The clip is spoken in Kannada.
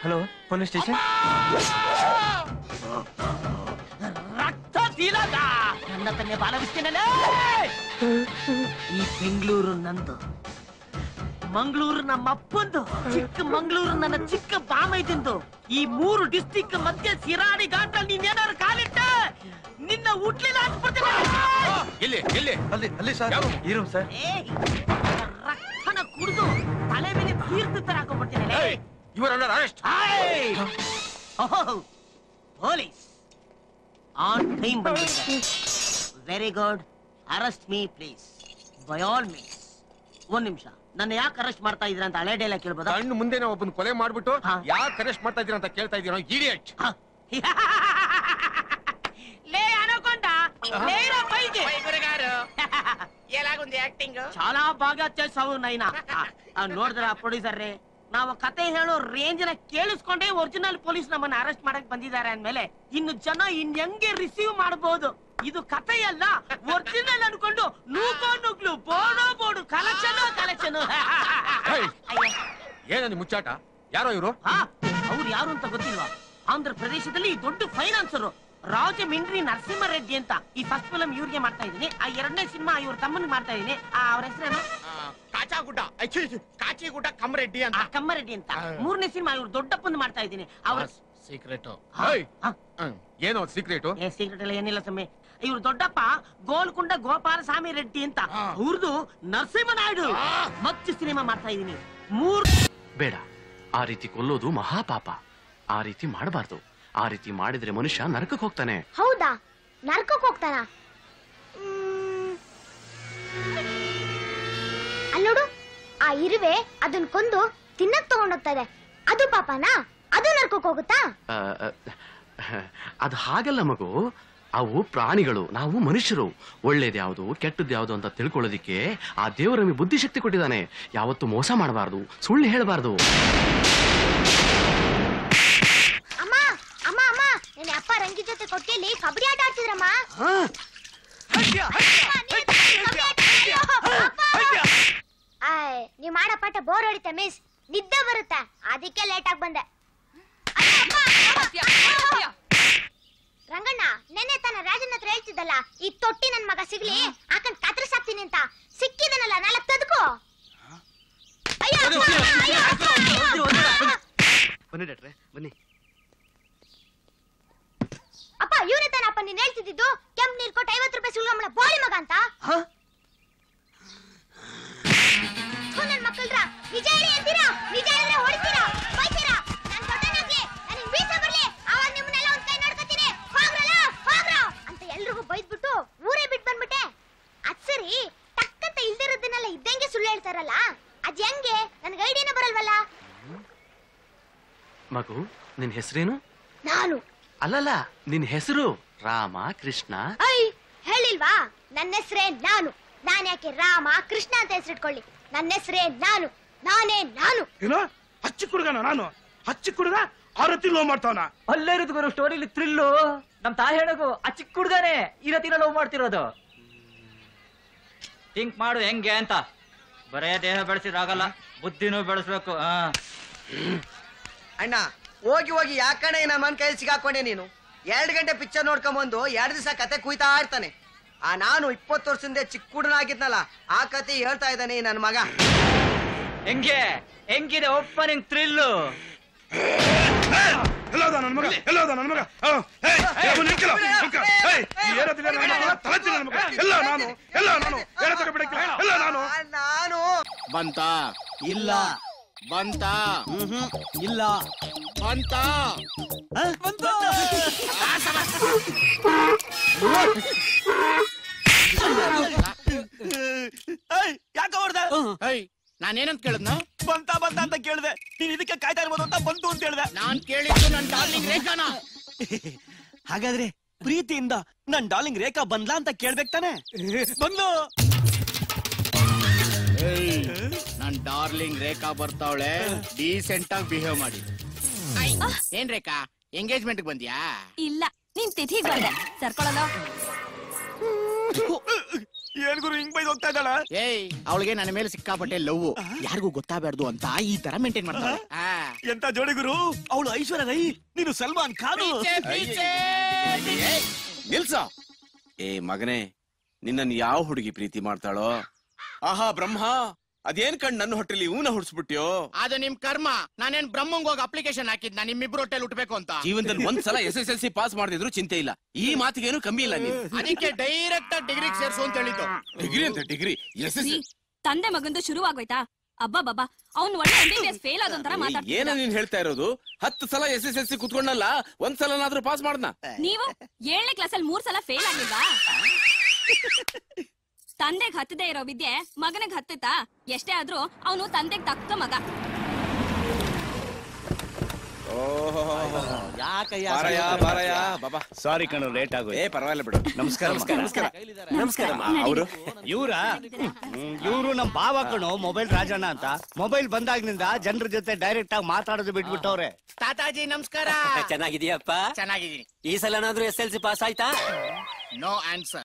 ಹಲೋ ಪೊಲೀಸ್ ಸ್ಟೇಷನ್ ರಕ್ತ ತಿಲಕ ನನ್ನ ತನ್ನೆ ಬಾಲವಿಸ್ತೇನಲ್ಲ ಈ ಬೆಂಗಳೂರು ನಂದು ಮಂಗಳೂರು ನಮ್ಮ ಅಪ್ಪಂದು ಚಿಕ್ಕ ಮಂಗಳೂರು ನನ್ನ ಚಿಕ್ಕ ಬಾಮೈದಿಂದು ಈ ಮೂರು ಡಿಸ್ಟಿಕ್ ಮಧ್ಯೆ ಸಿರಾಡಿ ಘಾಟಲ್ಲಿ ನೀನೇನಾದ್ರು ಕಾಲಿಟ್ಟ ನಿನ್ನ ಹುಟ್ಲಿಲ್ಲ ಹಾಕ್ಬಿಡ್ತೇನೆ ಎಲ್ಲಿ ಎಲ್ಲಿ ಅಲ್ಲಿ ಅಲ್ಲಿ ಸರ್ ಯಾವ? ಇರು ಸರ್ ಏಯ್, ರಕ್ತನ ಕುಡಿದು ತಲೆ ಮೇಲೆ ತೀರ್ಥ ತರ ಹಾಕೊಂಡ್ಬಿಡ್ತೇನೆ ಇವರ್ under arrest police on time ಬಂದಿದ್ದಾರೆ very good arrest me please by all means ಒಂದ್ ನಿಮಿಷ ನನ್ನ ಯಾಕೆ ಅರೆಸ್ಟ್ ಮಾಡ್ತಾ ಇದ್ರ ಅಂತ ಹಳೆ ಡೈಲಾಗ್ ಕೇಳ್ಬೋದಾ ಕಣ್ಣು ಮುಂದೆನೆ ಒಬ್ಬನ ಕೊಲೆ ಮಾಡ್ಬಿಟ್ಟು ಹಾ. ಯಾಕೆ ಅರೆಸ್ಟ್ ಮಾಡ್ತಾ ಇದೀರ ಅಂತ ಕೇಳ್ತಾ ಇದೀರೋ ಇಡಿಯಟ್ ಹ. లే అనకొండ లేరా పైకి ఎలాగుంది యాక్టింగ్ చాలా బాగా చేసావు నైనా ನೋಡಿದ್ರ ಪ್ರೊಡ್ಯೂಸರ್ ರೇ ನಾವು ಕತೆ ಹೇಳೋ ರೇಂಜ್ ನ ಕೇಳಿಸ್ಕೊಂಡೇ ಒರಿಜಿನಲ್ ಪೊಲೀಸ್ ನಮ್ಮನ್ನ ಅರೆಸ್ಟ್ ಮಾಡಕ್ ಬಂದಿದ್ದಾರೆ ಅಂದ್ಮೇಲೆ ಇನ್ನು ಜನ ಇನ್ ಹೆಂಗೆ ರಿಸೀವ್ ಮಾಡಬಹುದು ಇದು ಕಥೆಯಲ್ಲ ಒರಿಜಿನಲ್ ಅನ್ಕೊಂಡು ನೂಕೋ ನುಗ್ಲು ಬೋಡೋ ಬೋಡು ಕಲೆಕ್ಷನ್ ಕಲೆಕ್ಷನ್ ಹೇಯ್. ಏನಂದ್ ಮುಚ್ಚಾಟ ಯಾರೋ ಇವರು ಅವ್ರು ಯಾರು ಅಂತ ಗೊತ್ತಿಲ್ವಾ ಆಂಧ್ರ ಪ್ರದೇಶದಲ್ಲಿ ದೊಡ್ಡ ಫೈನಾನ್ಸರು ರಾಜ ಮಿಂಡ್ರಿ ನರಸಿಂಹರೆಡ್ಡಿ ಅಂತ ಈ ಫಸ್ಟ್ ಫಿಲಂ ಇವ್ರಿಗೆ ಮಾಡ್ತಾ ಇದೀನಿ ಆ ಎರಡನೇ ಸಿನಿಮಾ ಇವ್ರ ತಮ್ಮನಿಗೆ ಮಾಡ್ತಾ ಇದೀನಿ ಅವ್ರ ಹೆಸರೇನು ಕಾಚಾಗುಡ್ಡ ಅಚ್ಚಿ, ಕಾಚಿಗುಡ್ಡ ಕಮ್ಮರೆಡ್ಡಿ ಅಂತ ಆ ಕಮ್ಮರೆಡ್ಡಿ ಅಂತ ಮೂರನೇ ಸಿನಿಮಾ ಇವ್ರು ದೊಡ್ಡಪ್ಪಂದು ಮಾಡ್ತಾ ಇದೀನಿ ಅವ್ರ ಸೀಕ್ರೆಟ್ ಹೇಯ್. ಏನೋ ಸೀಕ್ರೆಟ್ ಏ ಸೀಕ್ರೆಟ್ ಎಲ್ಲ ಏನಿಲ್ಲ ಸ್ವಾಮಿ ಇವ್ರು ದೊಡ್ಡಪ್ಪ ಗೋಲ್ಕುಂಡ ಗೋಪಾಲ ಸ್ವಾಮಿ ರೆಡ್ಡಿ ಅಂತ ಅವ್ರದ್ದು ನರಸಿಂಹನಾಯ್ಡು ಮತ್ತೆ ಸಿನಿಮಾ ಮಾಡ್ತಾ ಇದೀನಿ ಮೂರ್ ಬೇಡ ಆ ರೀತಿ ಕೊಲ್ಲೋದು ಮಹಾಪಾಪ ಆ ರೀತಿ ಮಾಡಬಾರ್ದು ಆ ರೀತಿ ಮಾಡಿದ್ರೆ ಮನುಷ್ಯ ನರಕಕ್ಕೆ ಹೋಗ್ತಾನೆ ಹೌದಾ ನರ್ಕಕ್ ಹೋಗ್ತಾನ ಅಲ್ಲೋಡು ಆ ಇರುವೆ ಅದನ್ ಕೊಂದು ತಿನ್ನಕ್ ತಗೊಂಡೋಗ್ತಾ ಇದೆ ಅದು ಪಾಪನಾ ಅದು ನರ್ಕಕ್ ಹೋಗುತ್ತಾ ಆ, ಆ, ಅದು ಹಾಗಲ್ಲ ಮಗು ಅವು ಪ್ರಾಣಿಗಳು ನಾವು ಮನುಷ್ಯರು ಒಳ್ಳೇದು ಯಾವುದು ಕೆಟ್ಟದ್ದು ಯಾವುದು ಅಂತ ತಿಳ್ಕೊಳ್ಳೋದಿಕ್ಕೆ ಆ ದೇವರು ನಮಗೆ ಬುದ್ಧಿಶಕ್ತಿ ಕೊಟ್ಟಿದ್ದಾನೆ ಯಾವತ್ತು ಮೋಸ ಮಾಡಬಾರ್ದು ಸುಳ್ಳು ಹೇಳಬಾರ್ದು ಅಮ್ಮ ಅಮ್ಮ ಅಮ್ಮ ನನ್ನ ಅಪ್ಪ ರಂಗಿ ಜೊತೆ ಕೊಟ್ಟಿಯಲ್ಲಿ ಕಬಡ್ಡಿ ಆಟ ಆಡ್ತಿದ್ರಮ್ಮ ಆಯ್ ನೀವ್ ಮಾಡೋ ಪಾಠ ಬೋರ್ ಹೊಡಿತೆ ಮಿಸ್ ನಿದ್ದೆ ಬರುತ್ತೆ ಅದಕ್ಕೆ ಲೇಟ್ ಆಗಿ ಬಂದೆ ಅಯ್ಯೋ, ಅಪ್ಪ, ಅಪ್ಪ. ರಂಗಣ್ಣ ನೆನ್ನೆ ತಾನ ರಾಜನ ಹತ್ರ ಹೇಳ್ತಿದ್ದಲ್ಲ ಈ ತೊಟ್ಟಿ ನನ್ ಮಗ ಸಿಗ್ಲಿ ಹಾಕೊಂಡ್ ಕತ್ರಸಾಕ್ತೀನಿ ಅಂತ ಸಿಕ್ಕಿದನಲ್ಲ ನಾಲ್ಕು ತದ್ಕೋ ಅಯ್ಯೋ, ಅಪ್ಪ, ಅಯ್ಯೋ, ಅಪ್ಪ, ಅಯ್ಯೋ. ಬನ್ನಿ ಡಾಕ್ಟ್ರೆ ಬನ್ನಿ ಅಪ್ಪ ಇವನೇ ತಾನಪ್ಪ ನೀನ್ ಹೇಳ್ತಿದ್ದು ಕೆಂಪ್ ನೀರ್ ಕೊಟ್ಟು ಐವತ್ತು ರೂಪಾಯಿ ಸುಳ್ಗಮ್ಮಳ ಬೋಳಿ ಮಗ ಅಂತ ಥು, ನನ್ ಮಕ್ಕಳ್ರ ನಿಜ ಹೇಳಿ ಅಂತೀರಾ ನಿಜ ಹೇಳಿದ್ರೆ ಹೊಡಿತೀರಾ ಬೈತೀರಾ ನನ್ ದೊಡ್ಡನಾಗ್ಲಿ ನನಗ್ ಬೀಸ ಬರ್ಲಿ ಅವಾಗ ನಿಮ್ಮನ್ನೆಲ್ಲ ಒಂದ್ ಕೈ ನೋಡ್ಕೊತೀನಿ ಹೋಗ್ರಲ್ಲ ಹೋಗ್ರ ಅಂತ ಎಲ್ರಿಗೂ ಬೈದ್ಬಿಟ್ಟು ಊರೇ ಬಿಟ್ ಬಂದ್ಬಿಟ್ಟೆ ಅದ್ ಸರಿ ಟಕ್ಕಂತ ಇಲ್ದಿರೋದನ್ನೆಲ್ಲ ಇದ್ದಂಗೆ ಸುಳ್ಳು ಹೇಳ್ತಾರಲ್ಲ ಅದ್ ಹೆಂಗೆ ನನ್ಗೆ ಐಡಿಯಾನೇ ಬರಲ್ವಲ್ಲ ಮಗು ನಿನ್ ಹೆಸರೇನು ನಾನು ಅಲ್ಲಲ್ಲ ನಿನ್ ಹೆಸರು ರಾಮ ಕೃಷ್ಣ ಐ ಹೇಳಿಲ್ವಾ ನನ್ನ ಹೆಸರೇ ನಾನು ನಾನ್ ಯಾಕೆ ರಾಮ ಕೃಷ್ಣ ಅಂತ ಹೆಸರಿಟ್ಕೊಳ್ಳಿ ನನ್ನ ಹೆಸರೇ ನಾನು ನಾನೇ ನಾನು ಏನೋ ಹಚ್ಚಿ ಕುಡ್ಗನ ನಾನು ಹಚ್ಚಿ ಕುಡ್ಗ ಆರತಿ ಲೋ ಮಾಡ್ತಾವನ ಅಲ್ಲೇ ಇರೋದು ಗುರು ಸ್ಟೋರಿಲಿ ಥ್ರಿಲ್ಲು ನಮ್ ತಾಯಿ ಹೇಳೋದು ಆ ಚಿಕ್ಕ ಹುಡ್ಗನೇ ಇರತಿನ ಲವ್ ಮಾಡ್ತಿರೋದು ಥಿಂಕ್ ಮಾಡು ಹೆಂಗೆ ಅಂತ ಬರೇ ದೇಹ ಬೆಳೆಸಿದ್ರಾಗಲ್ಲ ಬುದ್ಧಿನೂ ಬೆಳೆಸ್ಬೇಕು ಹಾ ಅಣ್ಣ ಹೋಗಿ ಹೋಗಿ ಯಾಕಣ್ಣ ಈ ನಮ್ಮನ್ ಕೈ ಸಿಗಾಕೊಂಡೆ ನೀನು ಎರಡು ಗಂಟೆ ಪಿಕ್ಚರ್ ನೋಡ್ಕೊಂಬಂದು ಎರಡು ದಿವಸ ಕತೆ ಕುಯ್ತಾ ಇರ್ತಾನೆ ಆ ನಾನು ಇಪ್ಪತ್ತು ವರ್ಷದಿಂದ ಚಿಕ್ಕ ಹುಡುಗನಾಗಿದ್ನಲ್ಲ ಆ ಕತೆ ಹೇಳ್ತಾ ಇದ್ದಾನೆ ಈ ನನ್ನ ಮಗ ಹೆಂಗೆ ಹೆಂಗಿದೆ ಓಪನಿಂಗ್ ಥ್ರಿಲ್ಲು ಎಲ್ಲೋದ ನನ್ನ ಮಗ ಎಲ್ಲೋದ ನನ್ನ ಮಗ ಆ, ಏಯ್, ಏಯ್, ಅವ್ನು ನಿಂತ್ಕೊಳ್ಳ, ನಿಂತ್ಕೊಳ್ಳ. ಏಯ್, ಈ ಏರೋದಿಲ್ಲ ನನ್ನ ಮಗ, ತಲೆ ತಿನ್ನು ನನ್ನ ಮಗ. ಎಲ್ಲ ನಾನು ಎಲ್ಲ ನಾನು ಏರೋ ತಗೊಬಿಡಕ್ಕೆ ಎಲ್ಲ ನಾನು ಆ, ನಾನು ಬಂತ ಇಲ್ಲ ಬಂತ ಇಲ್ಲ ಬಂತ ಯಾಕೆ ಹೊಡ್ದ ನಾನೇನಂತ ಕೇಳಿದ್ನ ಬಂತ ಬಂತ ಅಂತ ಕೇಳಿದೆ ನೀನ್ ಇದಕ್ಕೆ ಕಾಯ್ತಾ ಇರ್ಬೋದು ಅಂತ ಬಂತು ಅಂತ ಹೇಳ್ದೆ ನಾನ್ ಕೇಳಿದ್ದು ನನ್ ಡಾರ್ಲಿಂಗ್ ರೇಖಾನ ಹಾಗಾದ್ರೆ ಪ್ರೀತಿಯಿಂದ ನನ್ ಡಾರ್ಲಿಂಗ್ ರೇಖಾ ಬಂದ್ಲಾ ಅಂತ ಕೇಳ್ಬೇಕು ತಾನೆ ಬಂದು ನನ್ ಡಾರ್ಲಿಂಗ್ ರೇಖಾ ಬರ್ತಾವಳೆ ಡೀಸೆಂಟ್ ಆಗಿ ಬಿಹೇವ್ ಮಾಡಿ ಏನ್ ರೇಖಾ ಎಂಗೇಜ್ಮೆಂಟ್ ಬಂದ್ಯಾ ಇಲ್ಲ ನೀನ್ ತಿಥಿಗ್ ಬಂದೆ ಸರ್ಕೊಳಲ್ಲ ಏನ್ ಗುರು ಹಿಂಗ್ ಬೈದ್ ಹೋಗ್ತಾ ಇದ್ದಾಳ ಏಯ್ ಅವಳಿಗೆ ನನ್ನ ಮೇಲೆ ಸಿಕ್ಕಾಪಟ್ಟೆ ಲವ್ ಯಾರಿಗೂ ಗೊತ್ತಾಗಬಾರ್ದು ಅಂತ ಈ ತರ ಮೇಂಟೈನ್ ಮಾಡ್ತಾಳೆ ಆ, ಎಂತ ಜೋಡಿ ಗುರು ಅವಳು ಐಶ್ವರ್ಯ ರೈ ನೀನು ಸಲ್ಮಾನ್ ಖಾನ್ ನಿಲ್ಸ ಏ ಮಗನೇ ನಿನ್ನನ್ ಯಾವ ಹುಡುಗಿ ಪ್ರೀತಿ ಮಾಡ್ತಾಳೋ ಆಹಾ ಬ್ರಹ್ಮ ಅದೇನ್ ಕಂಡ್ ನನ್ನ ಹೊಟ್ಟೆಲಿ ಊನ ಹುಡ್ಸ್ಬಿಟ್ಯೋ ಅದು ನಿಮ್ ಕರ್ಮ ನಾನೇನ್ ಬ್ರಹ್ಮಂಗ್ ಹೋಗಿ ಅಪ್ಲಿಕೇಶನ್ ಹಾಕಿದ್ನ ನಿಮ್ಮಿಬ್ರು ಹೊಟ್ಟೆಲ್ ಹುಟ್ಬೇಕು ಅಂತ ಜೀವನದಲ್ಲಿ ಒಂದ್ಸಲ S S L C pass ಮಾಡ್ದಿದ್ರು ಚಿಂತೆ ಇಲ್ಲ ಈ ಮಾತಿಗೇನು ಕಮ್ಮಿ ಇಲ್ಲ ನೀನು ಅದಕ್ಕೆ ಡೈರೆಕ್ಟ್ ಆಗಿ ಡಿಗ್ರಿಗೆ ಸೇರ್ಸು ಅಂತ ಹೇಳಿದ್ದು ಡಿಗ್ರಿ ಅಂತ ಡಿಗ್ರಿ ಎಸ್ ಎಸ್ ರೀ, ತಂದೆ ಮಗಂದು ಶುರುವಾಗೋಯ್ತಾ ಅಬ್ಬಾ ಬಾಬಾ ಅವ್ನ್ ಒಳ್ಳೆ M B B S fail ಆದೊಂತರ ಏನ ಮಾತಾಡ್ತಿದ್ದ ನೀನ್ ಹೇಳ್ತಾ ಇರೋದು ಹತ್ತು ಸಲ ಎಸ್ ಎಸ್ ಎಲ್ ಸಿ ಕುತ್ಕೊಂಡಲ್ಲ ಒಂದ್ ಸಲನಾದ್ರೂ ಪಾಸ್ ಮಾಡ್ದ ನೀವು ಏಳನೇ ಕ್ಲಾಸಲ್ಲಿ ಮೂರ್ ಸಲ ಫೇಲ್ ಆಗಿಲ್ವಾ ತಂದೆಗ್ ಹತ್ತದೇ ಇರೋ ವಿದ್ಯೆ ಮಗನಿಗೆ ಹತ್ತುತ್ತಾ ಎಷ್ಟೇ ಆದ್ರೂ ಅವನು ತಂದೆಗ್ ತಕ್ಕ ಮಗ ಬಾರಯ್ಯ ಬಾರಯ್ಯ ಬಾಬಾ ಸಾರಿ ಕಣು ಲೇಟ್ ಆಗೋ ಏ ಪರವಾಗಿಲ್ಲ ಬಿಡು ನಮಸ್ಕಾರ ನಮಸ್ಕಾರ ನಮಸ್ಕಾರ ಅವರು ಇವರ ಇವರು ನಮ್ ಭಾವ ಕಣು ಮೊಬೈಲ್ ರಾಜಣ್ಣ ಅಂತ ಮೊಬೈಲ್ ಬಂದಾಗ್ನಿಂದ ಜನರ ಜೊತೆ ಡೈರೆಕ್ಟ್ ಆಗಿ ಮಾತಾಡೋದು ಬಿಟ್ಬಿಟ್ಟವ್ರೆ ತಾತಾಜಿ ನಮಸ್ಕಾರ ಚೆನ್ನಾಗಿದೀಯಪ್ಪ ಚೆನ್ನಾಗಿದ್ದೀನಿ ಈ ಸಲನಾದ್ರೂ ಎಸ್ ಎಲ್ ಸಿ ಪಾಸ್ ಆಯ್ತಾ ನೋ ಆನ್ಸರ್